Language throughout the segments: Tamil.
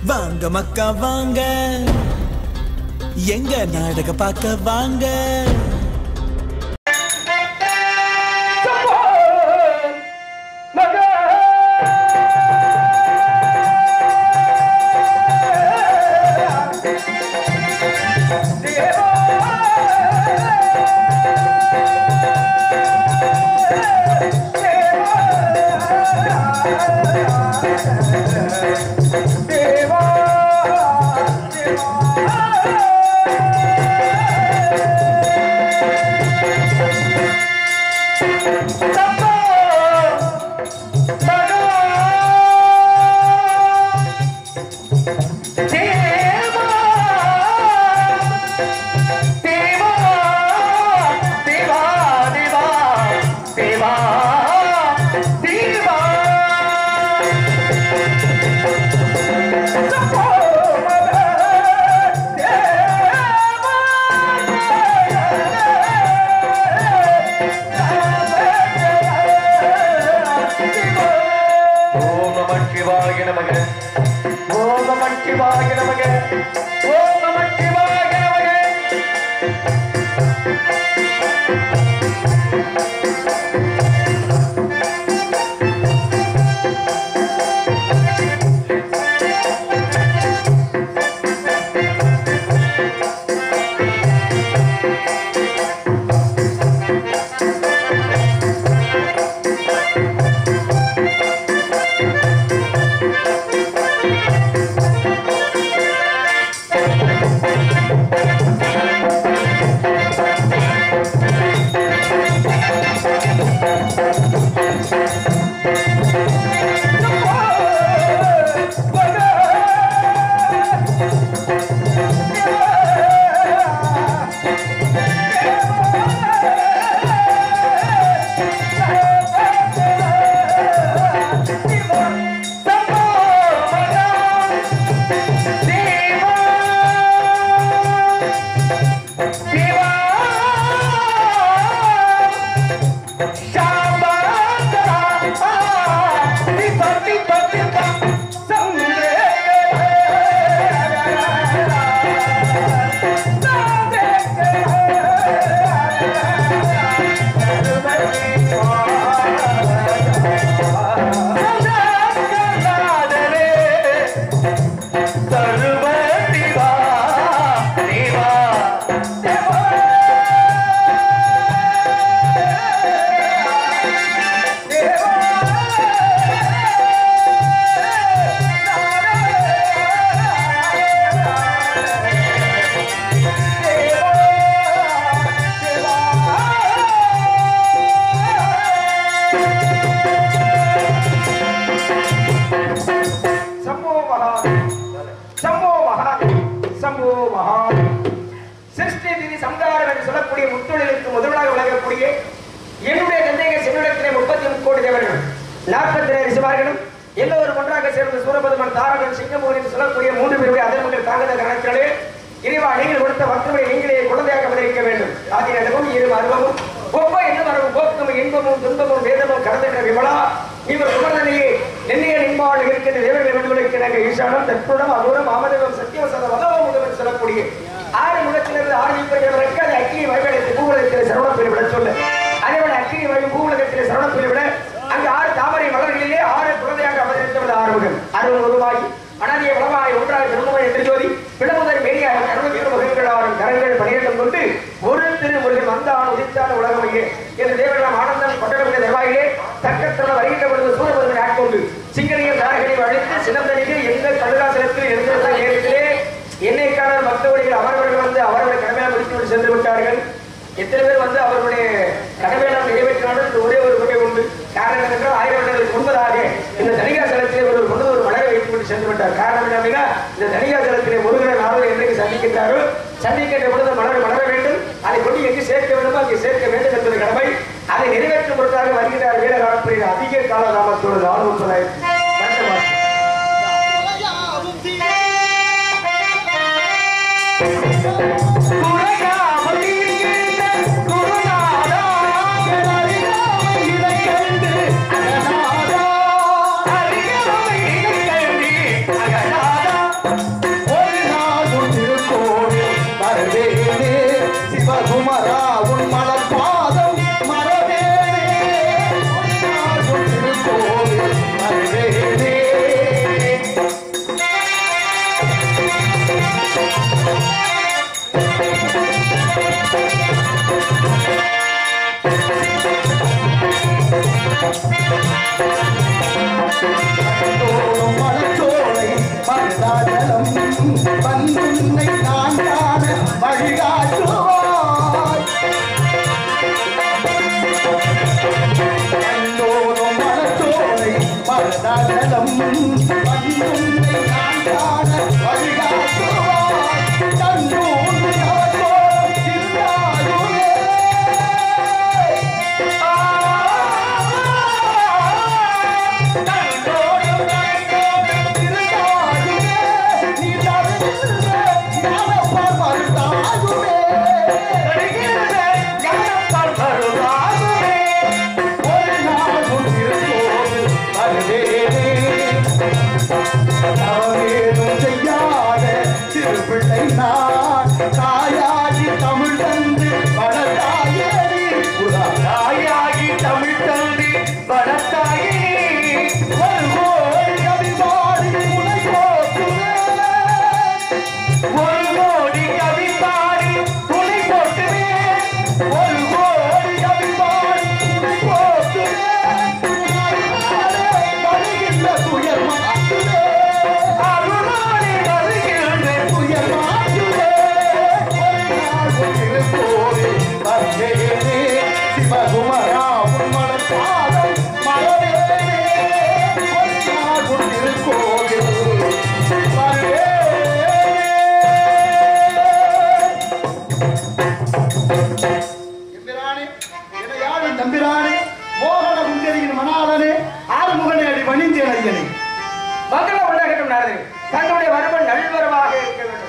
வாங்க மக்கா வாங்க எங்க நாடக பார்க்க வாங்க ஓம் நம சிவாய நமக ஓம் நம சிவாய நமக ஓம் நம சிவாய நமக சம்போ மகான் சம்போ மகான் சம்போ மகான் சிருஷ்டி திதி சம்காரம் என்று சொல்லக்கூடிய முத்தொழிலுக்கு முதலாக விளங்கக்கூடிய என்னுடைய தந்தைகள் செல்வத்திலே முப்பத்தி முக்கோடி தேவர்கள் நாற்பத்தி ஏழு சிவார்களும் எல்லோரும் ஒன்றாக சேர்ந்து சூரபதுமன் தாரகன் சிங்கமூர் என்று சொல்லக்கூடிய மூன்று பேருடைய அதர்மங்கள் தாங்கத கணக்கிலே இறைவா நீங்கள் கொடுத்த பக்தமுறை நீங்களே குழந்தையாக அவதரிக்க வேண்டும் ஆதி நடவும் இரு அருவமும் ஒப்ப என்ன வரவும் போக்கும் இன்பமும் துன்பமும் வேதமும் கடந்துகிற விமலா இவர் சுமர்தனையே நெல்லிய நின்பாள் இருக்கின்ற தேவர்கள் வேண்டுகளுக்கு எனக்கு ஈசானம் தற்புடம் அகூரம் ஆமதேவம் சத்தியவசத வதவம் முதல் சொல்லக்கூடிய ஆறு முகத்திலிருந்து ஆறு இப்படியவருக்கு அது அக்கினி வயவெடுத்து பூவுலகத்தில் சரவண பெருவிட சொல்லு அதேபோல அக்கினி வழி பூவுலகத்தில் சரவண பெருவிட அங்கு ஆறு தாமரை மலர்களிலே ஆறு குழந்தையாக அவதரித்தவர் ஆறுமுகம் அருள் உருவாகி அனதிய வளமாய் ஒன்றாக திருமணம் என்று ஜோதி விடமுதல் மேரியாக அறுபத்தி ஏழு முகங்களாரும் கரங்கள் பணியிடம் கொண்டு ஒரு திருமுருகன் வந்தான் உதித்தான உலகமையே என்று தேவர்களாம் ஆனந்தம் கொண்டடமிட நிர்வாகிகளே தக்கத்தோட வருகின்ற பொழுது சூரபுரனை ஆட்கொண்டு சிங்கனையும் தாரகனையும் அழைத்து சிலந்தனிக்கு எந்த கழுகாசனத்தில் எந்த நேரத்திலே என்னைக்கான பக்தவடிகள் அவரவர்கள் வந்து அவரவர்கள் கடமையாக முடித்து சென்று விட்டார்கள் எத்தனை பேர் வந்து அவர்களுடைய கடமையெல்லாம் நிறைவேற்றினாலும் இந்த ஒரே ஒரு முறை உண்டு காரணம் என்னென்றால் ஆயிரம் வருடங்களுக்கு முன்பதாக இந்த தனிகாசலத்திலே ஒரு கொண்டு ஒரு மலரை வைத்துவிட்டு சென்று விட்டார் காரணம் என்னன்னா இந்த தனிகாசலத்திலே முருகனை நாளை என்றைக்கு சந்திக்கின்றாரோ சந்திக்கின்ற பொழுது மலர் மலர வேண்டும் அதை கொண்டு எங்கு சேர்க்க வேண்டுமோ அங்கே சேர்க்க வேண்டும் என்பது கடமை அதை நிறைவேற்றும் பொருட்டாக வருகிறார் வீரகாலத்தில் அதிக காலதாமத்தோடு நாலு முப்பதாயிரத்தி சகலம் வந்துன்னை நான் காண வழிகாட்டுவாய் தன்னோடு அவர்கோர் இருந்தாலுமே தாயாகி தமிழ் தந்து வளர்த்தாயே புறா தாயாகி தமிழ் தந்தி படத்தாயி ஒரு கோடி அபிமானி உனை போற்றுவேன். ஒரு கோடி கவி பாடி துணை போட்டுவேன் ஒரு கோடி அபிமானி உனை போற்றுவேன். அருளாலே வருகின்ற துயர் மாற்றுவேன். அருளாளி வருகின்ற துயர் மாற்றுவேன். ஒரு நாள் உன் திருக்கோவில் வந்தேனே. சிவகுமரா உன் மனப்பாதம் மலரேனே. ஒரு நாள் உன் திருக்கோவில் வருவேனே. எம்பிரானே இணையாடி தம்பிரானே மோகன குந்தரியின் மணாளனே ஆறுமுகனே அடி பணிந்தேன் ஐயனே மங்கள உண்டாகட்டும் நாரதே தங்களுடைய வரவன் நல்வரவாக இருக்க வேண்டும்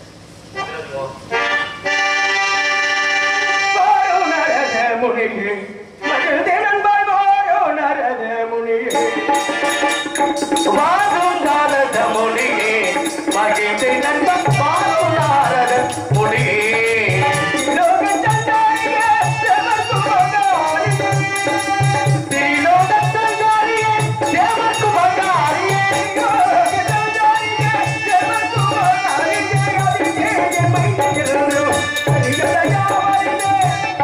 வாரோ நாரத முனியே, மகிழ்ந்தே நண்பாய் வாரோ நாரத முனியே. வாரும் நாரத மொழியே மகிழ்ச்சி நண்பன் வாரும் நாரத மொழியே லோகத்தந்தாரியே, செவற்குமகாரியே, திரிலோகத்தங்காரியே தேவர்க்கு பங்காரியே லோகத்தந்தாரியே, செவற்குமகாரியே, அதிசய மைந்தகிருந்து, அதிகதயாவரியே.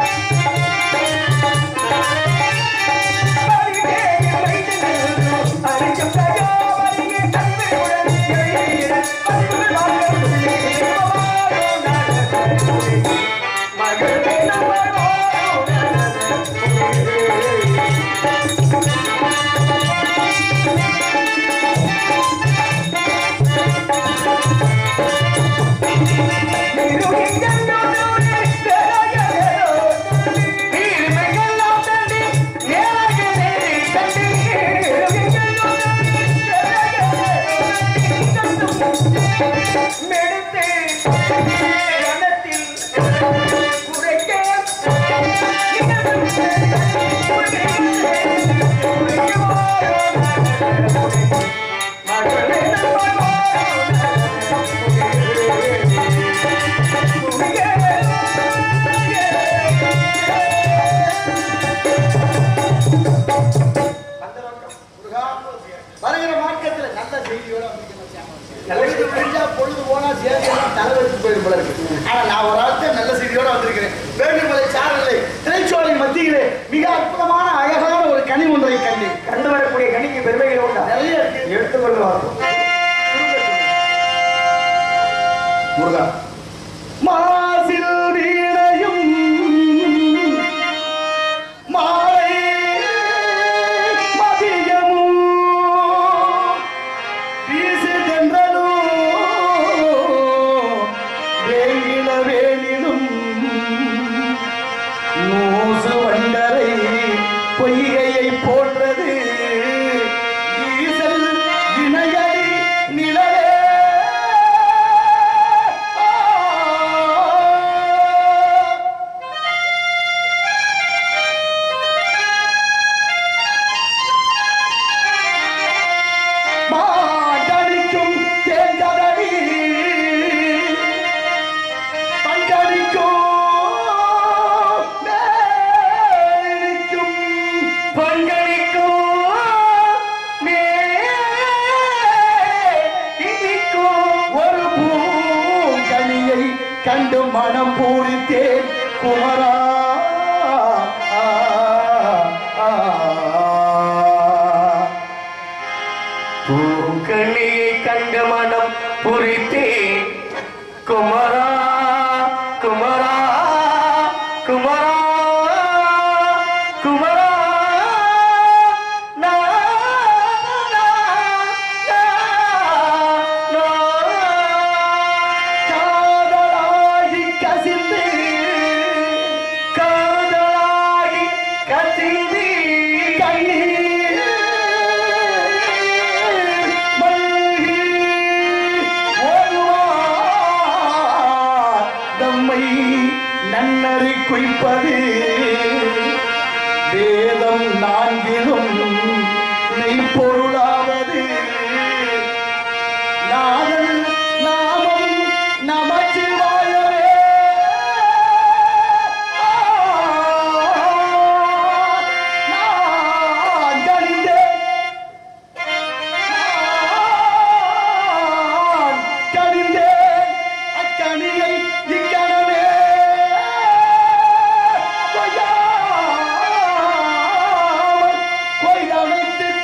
நீர்மையெல்லாம் தண்டி நேராக நேரி தண்டி முருகா, வருகிற மார்க்கத்துல நல்ல செய்தியோட வந்திருக்கேன் தெரிஞ்சா பொழுது போனா சேர்ந்து தலை வச்சு போயிடும் போல இருக்கு ஆனா நான் ஒரு ஆளுக்கு நல்ல செய்தியோட வந்திருக்கிறேன் வேண்டுமலை சாரலை திரைச்சோலை மத்தியிலே மிக அற்புதமான அழகான ஒரு கனி ஒன்றை கண்டேன் கண்டு வரக்கூடிய கணிக்கு பெருமைகள் உண்டா நிறைய இருக்கு எடுத்துக்கொண்டு வாரும் முருகா மாசில் வீணையும் மாலை மதியமும் வீசுகின்றனும் வேங்கில வேலிலும் மூசு வண்டரை பொய்கையை போன்றது ஈசல் இணையடி நிழலே மாண்டடிக்கும் தேர்ந்ததடி பண்டடிக்கும் மேலிடிக்கும் பங்களிக்கும் மேலிக்கும் ஒரு பூங்கனியை கண்டு மனம் பூரித்தேன் குமரா ஆ, ஆ, ஆ. பூக்களியை கண்ட மனம் புரித்தேன் குமரா குமரா குமரா குமரா நா, நா, நா, பொருளாவது நாதன் நாமம் நமச்சிவாயவே நான் கணிந்தேன் நான் கணிந்தேன் அக்கணியை இக்கணமே கொய்யாமல் கொய்தமைத்துக்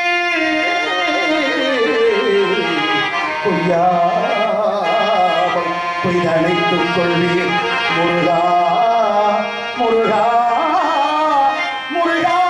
கொய்யாமல் கொய்தனைத்துக் கொள்வீர் முருகா முருகா முருகா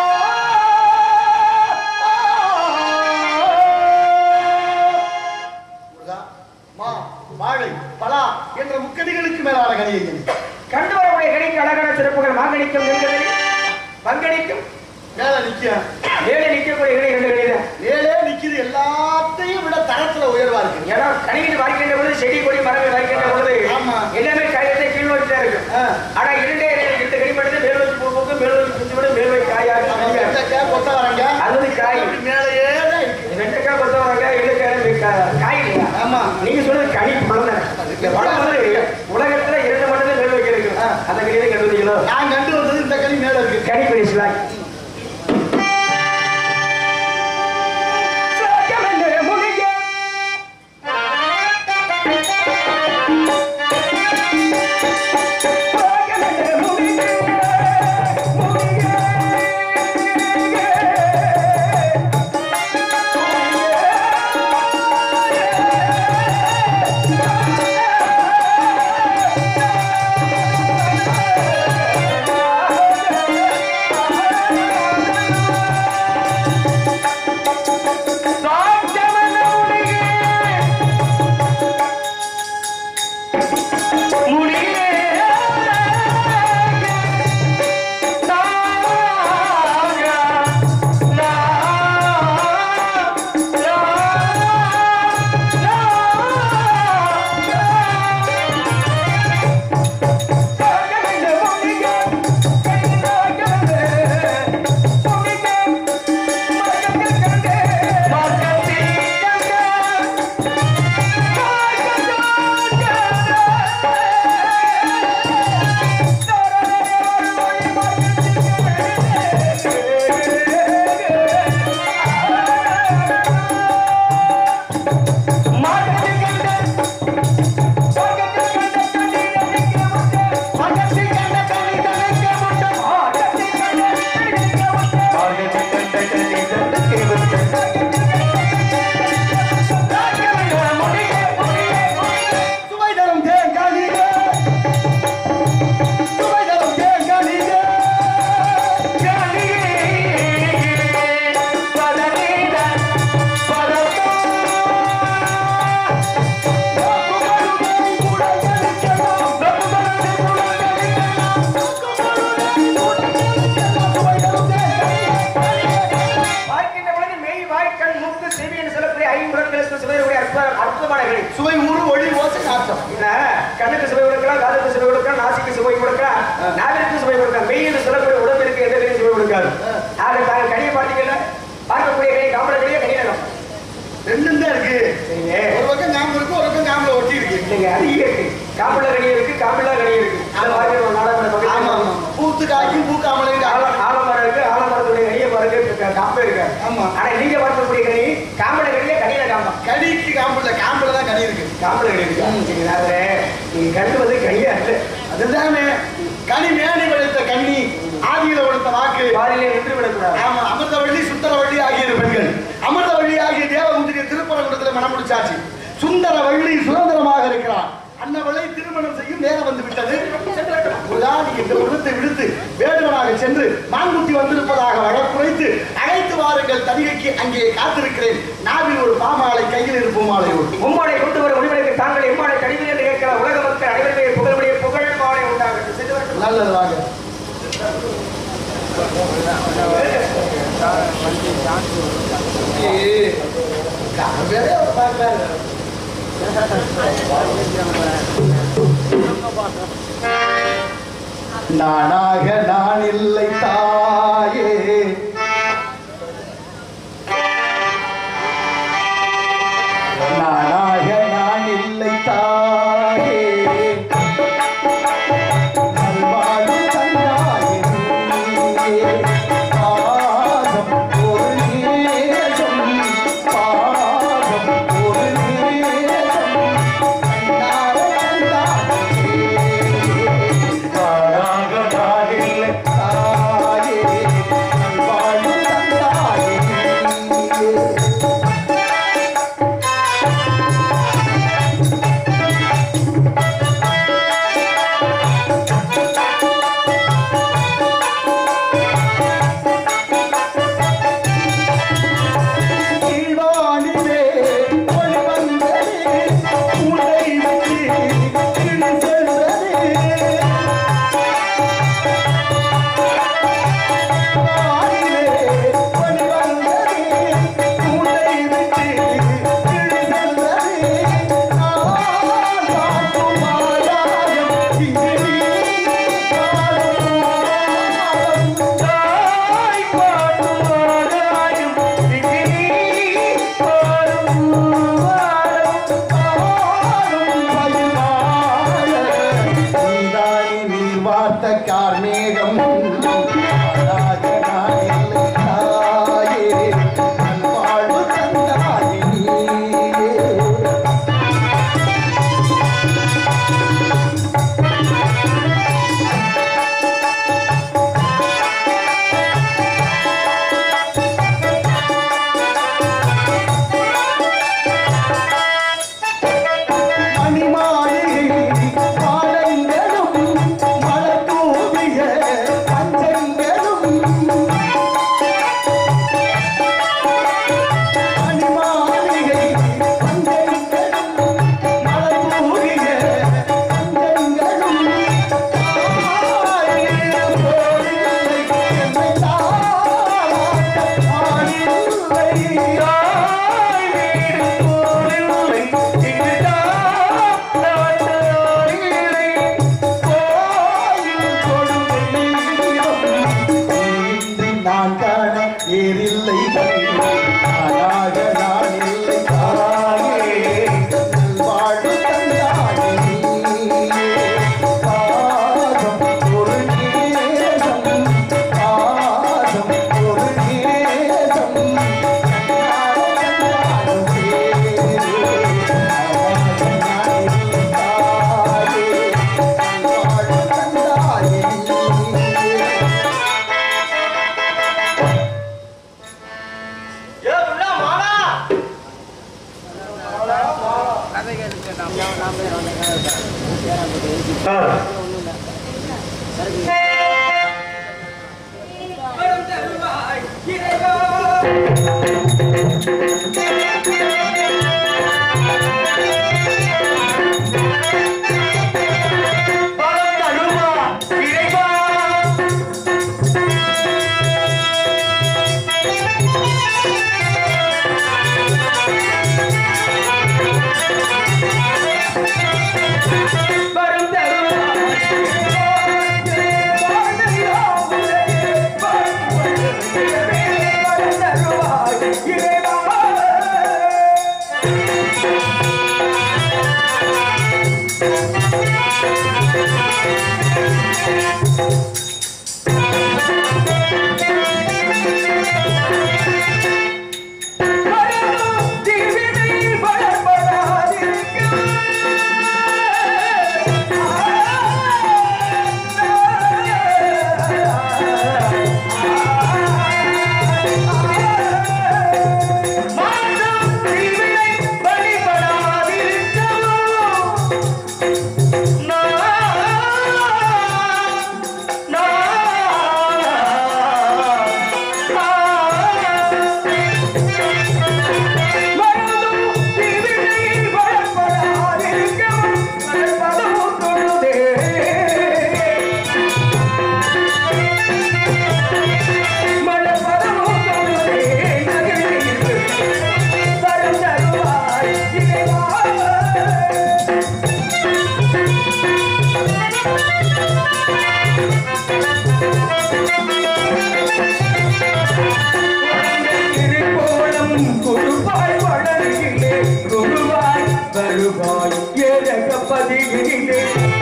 முருகா மா வாழை பலா என்ற முக்கடிகளுக்கு மேலான கனியை கண்டு வரக்கூடிய கணிக்கு அழகான சிறப்புகள் மாங்கனிக்கும் நெல்கனி பங்கனிக்கும் மேல நிக்க மேலே நிற்கக்கூடிய கணி ரெண்டு கணிதான் மேலே நிக்குது எல்லாத்தையும் விட தரத்துல உயர்வா இருக்கு ஏன்னா கணிகிட்டு வாய்க்கின்ற பொழுது செடி கொடி மரங்கள் வாய்க்கின்ற பொழுது ஆமா. எல்லாமே காயத்தை கீழ் நோக்கி தான் இருக்கு ஆ. ஆனா இரண்டே இரண்டு கனி மட்டும் மேல் நோக்கி பூ பூக்கும் மேல் நோக்கி குஞ்சு விடும் மேல் நோக்கி காயாக ஆமா, கனியாக. வெண்டைக்காய், கொத்தவரங்காய், அது வந்து காய் அப்படி மேலேயே தான் இருக்கு வெண்டைக்காய் கொத்தவரங்காய் எள்ளுக்காய் காய் இல்லையா ஆமா. நீங்க சொல்றது கனி பழம் இந்த பழம் வந்து உலகத்துல இரண்டு மட்டும் தான் மேல் நோக்கி இருக்கு ஆ. அந்த கனியை கண்டுபிடிக்கணும் நான் கண்டு வந்தது இந்த கனி மேல இருக்கு கனி பிரிச்சுலாம் சுவை தரும் தேங்காயிலே சுவை தரும் தேங்காயிலே பார்க்கின்ற பொழுது மெய் வாய்க்கண் மூக்கு செவி என்று சொல்லக்கூடிய ஐம்புலங்களுக்கு சிவருடைய அற்புத அற்புதமான கணி சுவை ஊறு ஒளி ஓசை நாட்டம் இல்ல கண்ணுக்கு சுவை கொடுக்கலாம் காதுக்கு சுவை கொடுக்கலாம் நாசிக்கு சுவை கொடுக்கலாம் நாவிற்கு சுவை கொடுக்கலாம் மெய் என்று சொல்லக்கூடிய உடம்பிற்கு எந்த கனியும் சுவை கொடுக்காது ஆக தாங்கள் கனியை பார்த்தீங்கல்ல பார்க்கக்கூடிய கனி காம்பள கனியே கனியிடம் ரெண்டும் தான் இருக்கு சரிங்க ஒரு பக்கம் காம்பு இருக்கு ஒரு பக்கம் காம்புல ஒட்டி இருக்கு இல்லைங்க அது இருக்கு காம்பள கனி இருக்கு காம்பிளா கனி இருக்கு அது பார்க்கிற ஒரு நாடாளுமன்ற ஆமா பகுதியில் ஆமா பூத்து காய்க்கும் பூக்காமலையும் ஆல- காய்க்கும் ஆலமரம் இருக்கு ஆலமரத்துடைய கனியை பாருங்க காம்பே இருக்கு ஆமா. ஆனா நீங்க பார்க்கக்கூடிய கனி காம்பள கனியே கனியில காம்பா கடிக்கு காம்பு இல்ல காம்புல தான் கனி இருக்கு காம்பள கனி இருக்கு சரிங்களா அதுல நீங்க கண்டு வந்து கனியா இல்ல அதுதானே கனி மேனி வளைத்த கண்ணி ஆதியில கொடுத்த வாக்கு பாதியிலே நின்று விடக்கூடாது ஆமா அமிர்தவள்ளி சுந்தரவள்ளி ஆகிய இரு பெண்கள் அமிர்தவள்ளி ஆகிய தேவமுந்திரிய திருப்பரங்குன்றத்தில் மனம் முடிச்சாச்சு சுந்தரவள்ளி சுதந்திரமாக இருக்கிறார் அன்னவளை திருமணம் செய்யும் நேரம் வந்து விட்டது முருகானி இந்த உருவத்தை விடுத்து வேடுவனாக சென்று மான்குட்டி வந்திருப்பதாக வழக்குரைத்து அழைத்து வாருங்கள் தனிகைக்கு அங்கே காத்திருக்கிறேன் நாவில் ஒரு பாமாலை கையில் இருக்கும் மாலையோடு உம்மாடை கொண்டு வர முடிவெடுக்க தாங்கள் எம்மாடை கடிதம் என்று கேட்கிற உலக மக்கள் அனைவருமே புகழுடைய புகழ் மாலை உண்டாகட்டும் சென்று வரட்டும். நல்லது வாங்க வேற பார்க்கல நானாக நான் இல்லை தாயே நான் காண ஏறில்லை நானாக நான் இல்லை தாயே வாழ்வு தந்தாயே பாதம் ஒரு நேசம் பாதம் ஒரு நேசம் வருவாய் ஏறகப்பதியிலே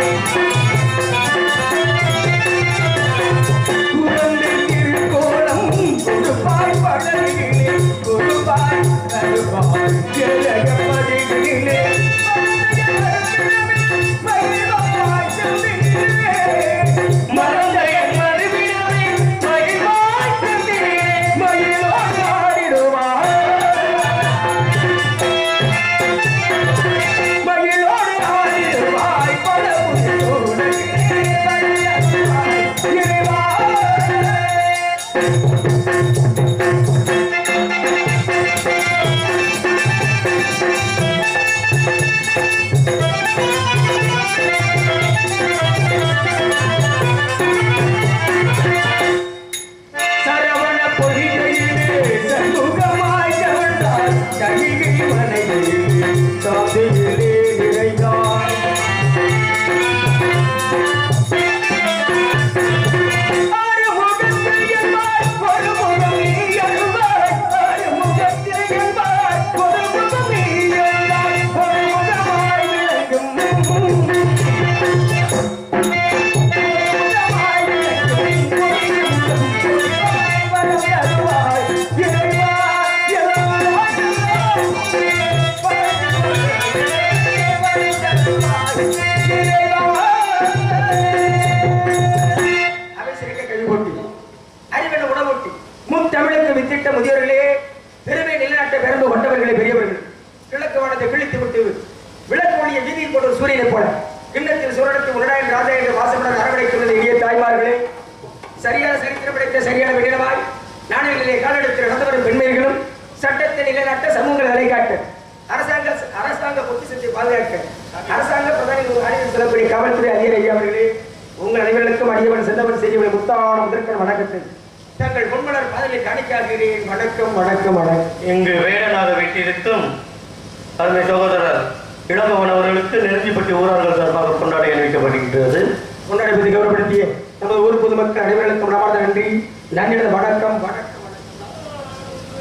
குழந்தை திருக்கோலம் கொடுப்பாய் படகிலே கொடுப்பாய் வருவாய் ஏறகப்பதியிலே மறந்த என் மறுவிடமே மகிழ்வாய் சென்றிலே மகிழ்வாய் ஆடிடுவாய் மகிழோடு ஆடிடுவாய் பல புதியோடு இறைவா சரவண பொய்கையிலே சண்முகமாய் கவர்ந்தார் கணிகை மனையிலே சாதியிலே நிறைந்தார் ஆறுமுகத்தில் என்பார் ஒரு முகம் நீ அழுவாய் ஆறுமுகத்தில் என்பார் ஒரு முகம் நீ அழுவாய் ஒரு முகமாய் விளங்கும் முத்தமிழுக்கு வித்திட்ட முதியோர்களே பெருமை நிலைநாட்ட பெரும்பு கொண்டவர்களே பெரியவர்கள் கிழக்கு வானத்தை கிழித்து விட்டு விளக்கு ஒளிய வீதியில் போன்ற சூரியனை போல கிண்ணத்தில் சூரனுக்கு உடனாயின் ராஜா என்ற வாசமுடன் அரவணைத்துள்ள இனிய தாய்மார்களே சரியான சரித்திரம் படைத்த சரியான விடமாய் நாணயங்களிலே காலெடுத்து நடந்து வரும் பெண்மைகளும் சட்டத்தை நிலைநாட்ட சமூகங்களை நிலைக்காட்ட அரசாங்க அரசாங்க பொக்கிசத்தை பாதுகாக்க அரசாங்க பிரதானி ஆணையம் செல்லக்கூடிய காவல்துறை அதிகாரி ஐயா அவர்களே உங்கள் அனைவருக்கும் அடியவன் சென்றவன் செய்யவில்லை முத்தான முதற்கன் வணக்கத்தை தங்கள் பொன்மலர் பாதையை காணிக்காகிறேன் வணக்கம் வணக்கம் வணக்கம் இங்கு வேடனாக வீட்டிற்கும் அருமை சகோதரர் இளங்கவன் அவர்களுக்கு நெருஞ்சிப்பட்டி ஊரார்கள் சார்பாக கொண்டாடி அறிவிக்கப்படுகின்றது முன்னாடி பற்றி கௌரவப்படுத்திய நமது ஊர் பொதுமக்கள் அனைவருக்கும் மனமார்ந்த நன்றி நன்றியோட வணக்கம் வணக்கம் வணக்கம்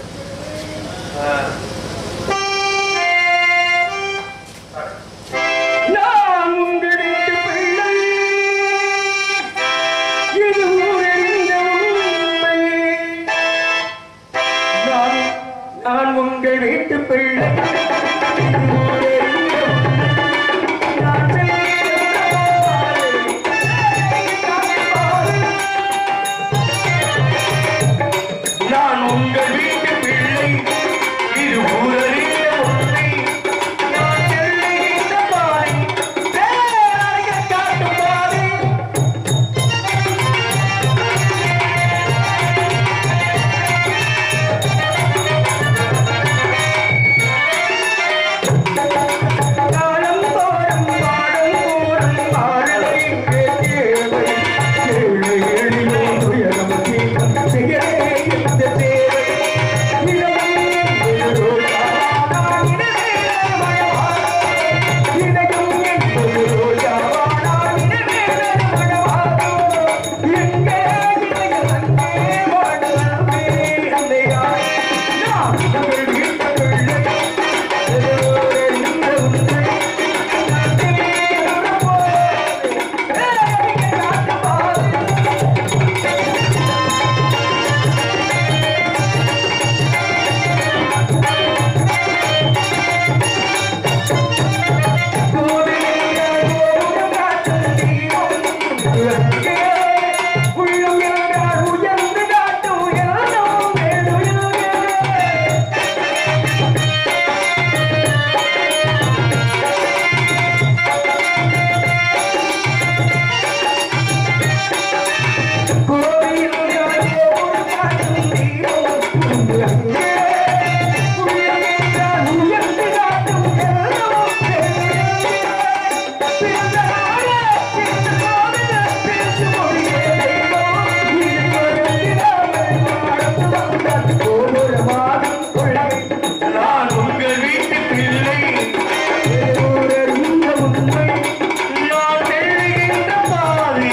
நான் உங்கள் வீட்டு பிள்ளை இது ஊரறிந்த உண்மை நான் நான் உங்கள் வீட்டு பிள்ளை இது ஊரறிந்த உண்மை. நான் செல்கின்ற பாதை, நான் உங்கள் வீட்டு பிள்ளை இது ஊரறிய உண்மை நான் செல்லுகின்ற பாதை பேரறிய காட்டும் பாதை. காலம் தோறும் பாடும் கூறும் பாடலை கேட்கேவை. ஏழை எளியோர் துயரம் தீர்க்கும் செயலே இந்த தேவை. இளையும் என்பது ரோஜாவானால் இனிமேலே மணவாளோ. இளையும் என்பது ரோஜாவானால் இனிமேலே மணவாளோ. எங்கே இளையம் அங்கே வாடுவதே அன்னையாய். நான் உங்கள் வீட்டு பிள்ளை. உயர்ந்து காட்டும் உயர்ந்தும் வேண்டுயிரே நான் உங்கள் வீட்டு பிள்ளை நான் செல்லுகின்ற பாதை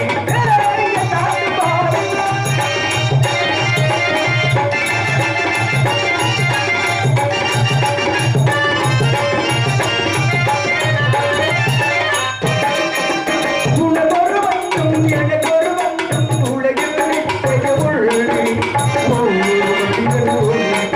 உனக்கொரு வந்தும் எனக்கொரு வந்தும் உலகில் நிற்க உள்ளே. ஒவ்வொரு மனிதனும்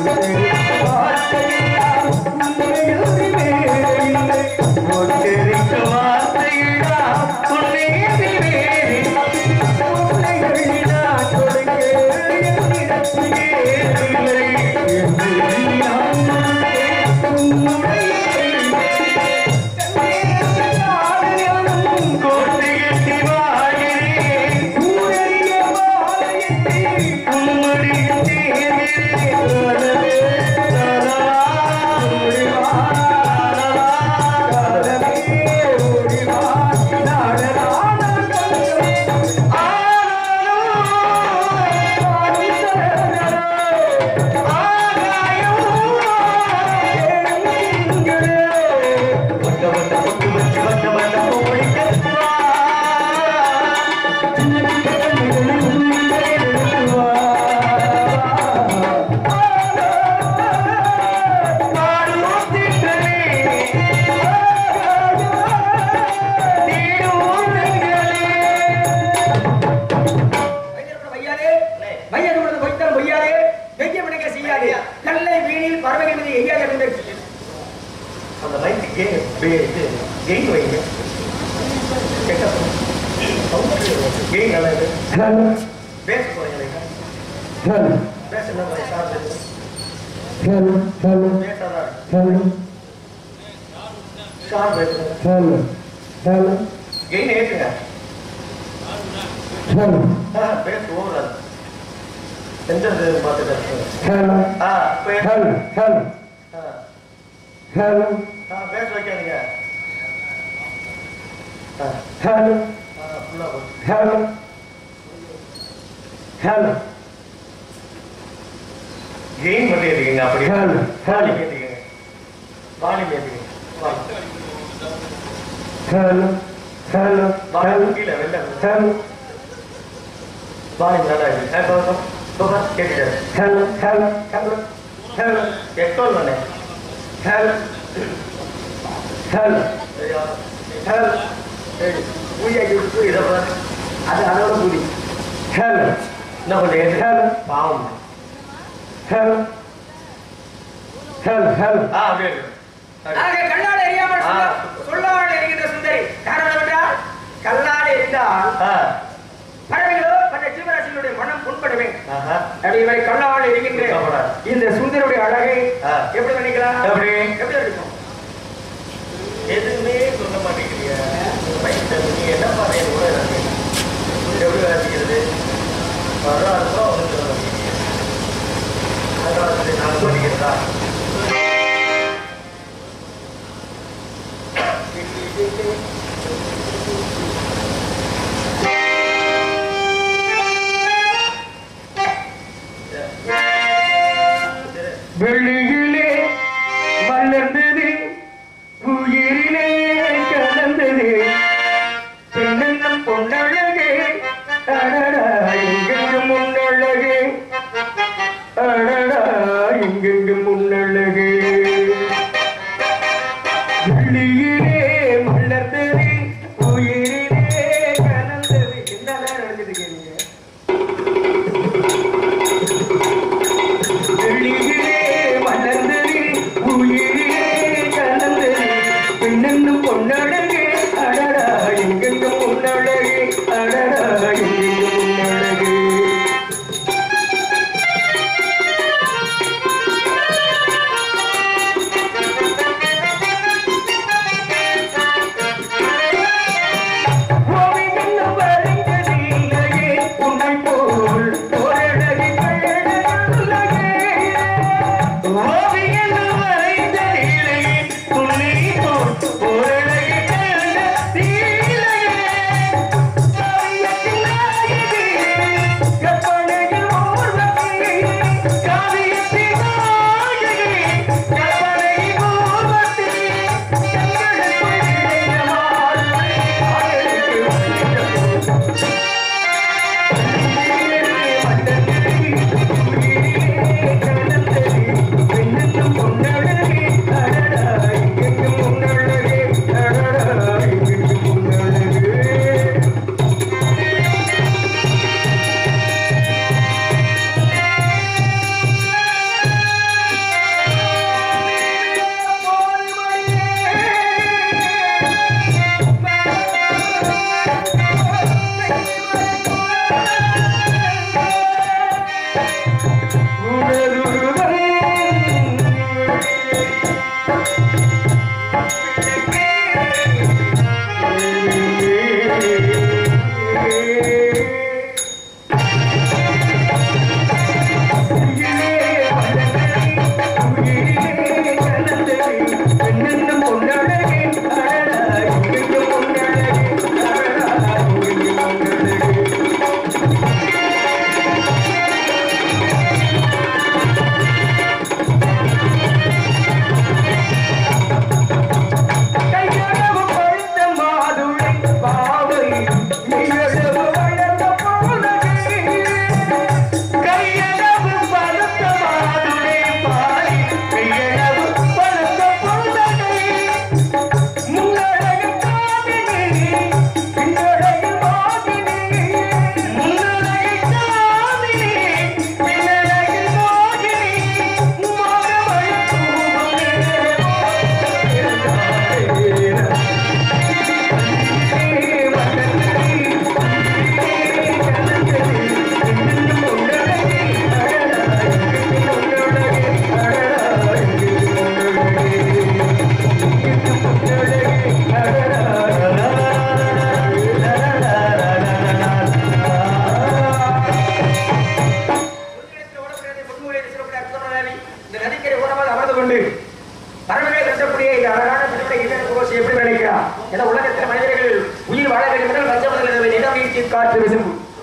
வைத்தியர்கள் வையாதே வையது வைத்தால் பொய்யாதே வெய்ய விடுங்க செய்யாதே கல்லை வீணில் பறவைகள் மீது எய்யாத விடுங்க அந்த லைட்டு கெயின் கெயின் வைங்க கெயின் நல்லா இது பேச போறீங்க பேச என்ன சார் பேசாதான் சார் பேசுங்க கெயின் ஏற்றுங்க ஆ, பேச ஓவராது எந்த இது பார்த்துட்டு ஆ பே- ஆ. ஆ, பேச வைக்காதீங்க ஆ, ஆ, ஃபுல்லா போடு. கெயின் மட்டும் ஏற்றிக்கங்க அப்படி Hello. வாலி ஏற்றிக்கங்க வாலி ஏற்றிக்கங்க வாலி கீழே வெளில வாலி நல்லா இருக்கு ஆ, போ, போ. போ, போ. கேட்டுட்டாரு எக்டோல் தானே சரியா? சரி. பூஜைக்கு விட்டு இதை பாரு. அது அதோட பூரி என்ன பண்ணுறீங்க பாவம் ஆ அப்படியே இருக்கு. சரி. ஆக கண்ணால் எரியாமல் ஆ. சொல்ல- சொல்லாமல் எரிகின்ற சுந்தரி காரணம் என்றால் கல்லால் எரிந்தால் ஆ பறவைகளோ மற்ற ஜீவராசிகளுடைய மனம் புண்படுமே ஆஹா அப்படி இவரை கல்லால் எரிகின்ற கவலை. இந்த சுந்தருடைய அழகை ஆ. எப்படி நினைக்கலாம் எப்படி? எப்படி இருக்கும் எதுவுமே சொல்ல மாட்டேங்கிறீங்க வயிற்று நீ என்ன பாருங்க கூட இருக்கு எப்படி வேலைக்கிறது வர்றா இருக்கோ ஒன்றும் சொல்ல மாட்டேங்கிறீங்க அதனால சரி, நான் பண்ணிக்கிறதா வெளியிலே மலர்ந்தது உயிரிலே கலந்தது பெண்ணென்னும் பொன்னழகே அடடா எங்கெங்கும் முன்னழகே அடடா எங்கெங்கும் முன்னழகே வெளியிலே மலர்ந்தது உயிரிலே கலந்தது என்ன நடக்குது வெளியிலே மலர்ந்தது உயிரிலே கலந்தது பெண்ணென்னும் பொன்னழகே அடடா எங்கெங்கும் முன்னழகே அடடா எங்கெங்கும் முன்னழகே ஓவியம் வரைந்ததில்லையே உன்னை போல் ஓரழகி கழகே ஓவியம் வரைந்ததில்லையே உன்னை போல் ஓரழகி கழகே ஓவியத்தின்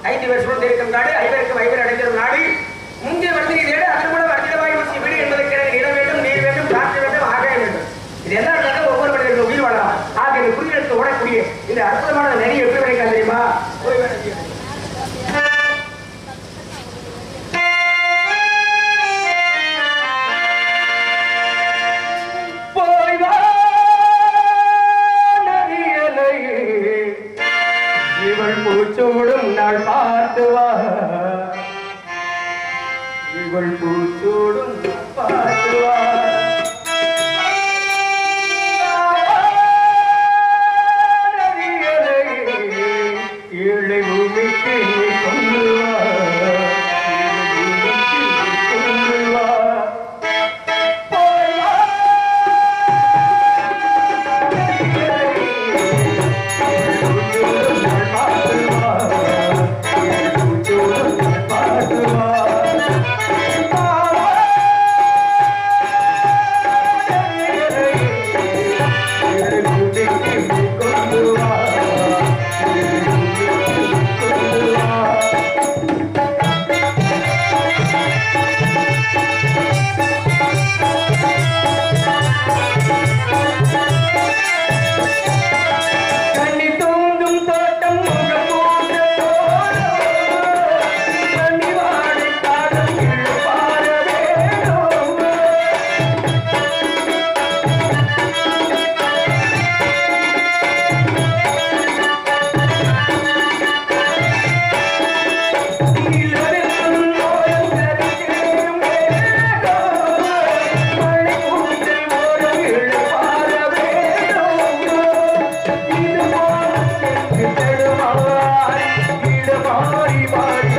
ஐந்து பேர் சூழ்ந்திருக்கும் நாடு ஐவருக்கும் ஐவர் அடைந்திரும் நாடு முந்தைய வருஷம் இதேடு அதன் மூலம் அர்ஜிதவாயு வசி வீடு என்பதற்கு எனக்கு இடம் வேண்டும் நீர் வேண்டும் காற்று வேண்டும் ஆகாயம் வேண்டும் இது எல்லாம் இருந்தாலும் ஒவ்வொரு மனிதனுக்கு உயிர் வாழலாம் ஆக இந்த குறியெடுத்து ஓடக்கூடிய இந்த அற்புதமான நெறி எப்படி கிடைக்காது தெரியுமா போய் வேணும் போய் வா நதியலையே இவள் பூச்சூடும் நாள் பார்த்து வா இவள் பூச்சூடும் பார்த்து வா நதியலையே, ஏழை பூமிக்கு நீ கொண்டு வா ஏழை பூமிக்கு நீ கொண்டு வா போய் வா கண்ணி தூங்கும் தோட்டம் முகம் போன்ற தோட்டம் கண்ணி வாழை காடும் இழுப்பார வேணும் நிலவெங்கும் ஓடும் கவிதையும் வேகம் மழை கூந்தல் ஓடும் இழுப்பார வேணும் இது போல தடுமாறி இடமாறி மாறி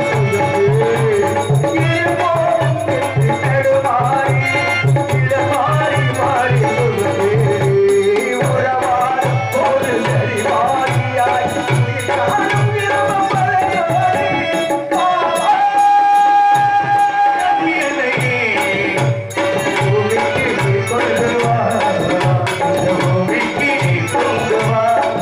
இது போல தடுமாறி இடமாறி மாறி உறவாட ஒரு சரி மாறியாய் காணும் இரவு பழையோடி பூமிக்கு கொண்டு வா பூமிக்கு கொண்டு வா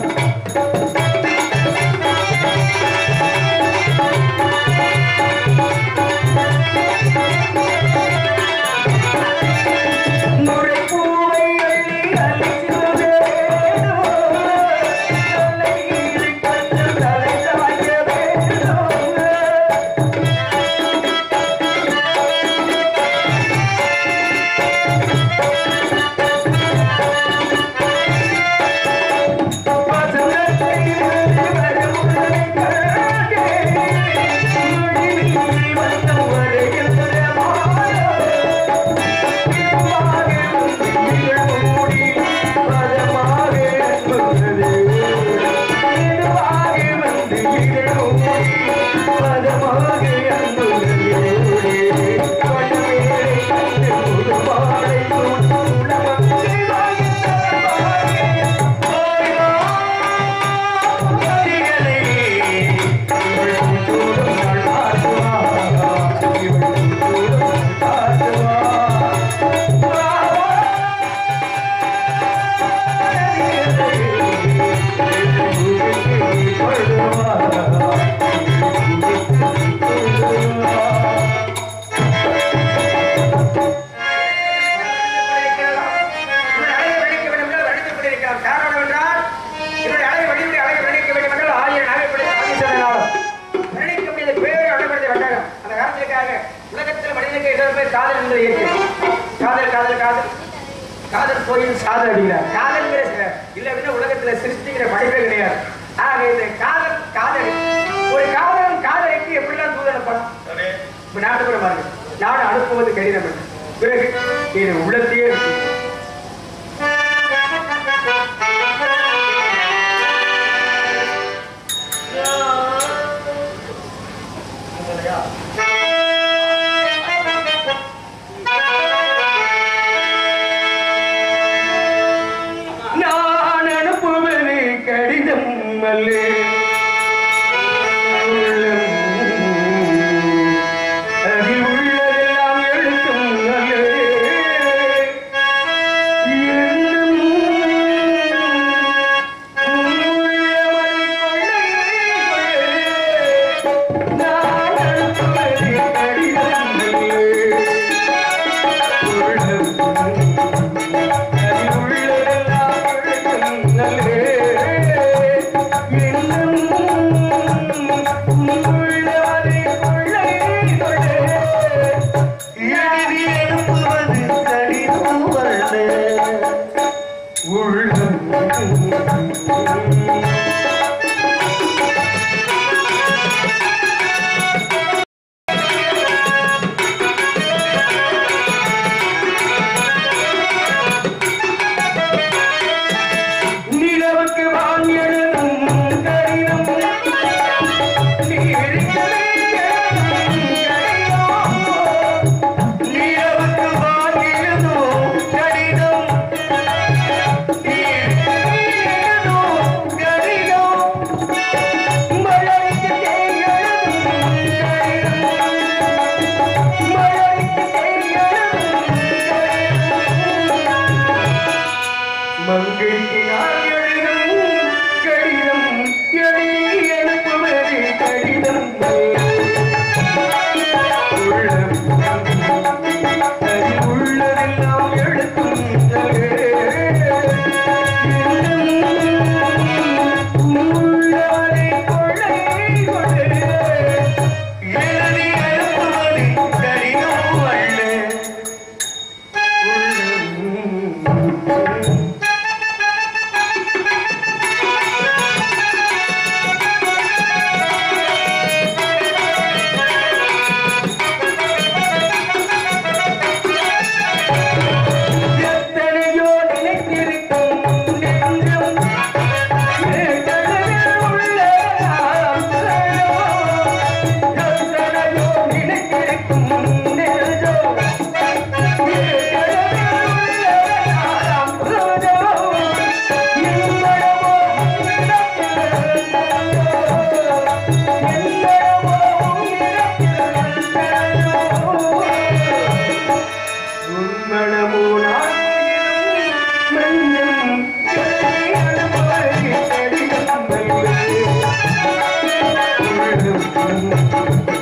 நுழைப்பூவை அள்ளி அழிச்சிட வேணும். தலையில் கொஞ்சம் தலை சாய்க்க வேணும். வசனத்தை இருந்து வரும் உலகே, முடிவில் வந்து வருகின்ற மாயம். காரணம் என்றால் என்னுடைய அழகை வழிமுறை அழகை வர்ணிக்க வேண்டும் என்றால் ஆயிரம் நகைப்படி சாமி சொன்னாலும் வர்ணிக்க முடியாத பேரை அடைப்படுத்த வேண்டாம் அந்த காரணத்திற்காக உலகத்தில் மனிதனுக்கு எதிர்ப்பு காதல் என்பது இயற்கை காதல் காதல் காதல் காதல் கோயில் சாதல் அடிக்கிறார் காதல்ங்கிற சில- இல்லை அப்படின்னா உலகத்துல சிருஷ்டிக்கிற படைப்பே கிடையாது ஆக இந்த காதல் காதல் ஒரு காதலன் காதலிக்கு எப்படிலாம் தூது அனுப்பணும் இப்ப நாட்டுக்குள்ள பாருங்க நாடு அனுப்புவது கடினம் என்று. பிறகு இது உள்ளத்தையே இருக்கு. நான் அனுப்புவது கடிதம் அல்ல அதில் உள்ளதெல்லாம் எழுத்தும் நல்லதே என்னும் உள்ளவரை கொள்ளையே ஆ